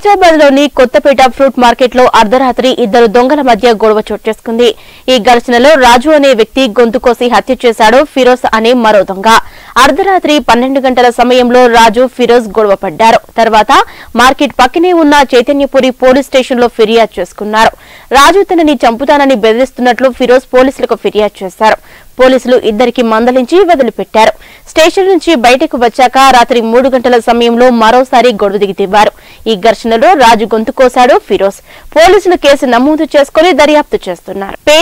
హైదరాబాద్ లోని Kothapeta fruit market లో అర్ధరాత్రి ఇద్దరు దొంగల మధ్య గొడవ చోటు చేసుకుంది ఈ ఘర్షణలో రాజు అనే వ్యక్తి గొంతు కోసి హత్య చేశాడు ఫిరోజ్ అనే మరో దొంగ అర్ధరాత్రి పన్నెండు గంటల సమయంలో రాజు ఫిరోజ్ గొడవ పడ్డారు తర్వాత మార్కెట్ పక్కనే ఉన్న చైతన్యపురి పోలీస్ స్టేషన్ లో ఫిర్యాదు చేసుకున్నారు రాజు తనని చంపుతానని బెదిరిస్తున్నట్లు ఫిరోజ్ పోలీసులకు ఫిర్యాదు చేశారు పోలీసులు ఇద్దరికి మందలించి వదిలిపెట్టారు స్టేషన్ నుంచి బయటకు వచ్చాక రాత్రి మూడు గంటల సమయంలో మరోసారి గొడవ దిగితివ్వారు ఈ ఘర్షణలో రాజు గొంతు కోశాడు ఫిరోజ్ పోలీసులు కేసు నమోదు చేసుకుని దర్యాప్తు చేస్తున్నారు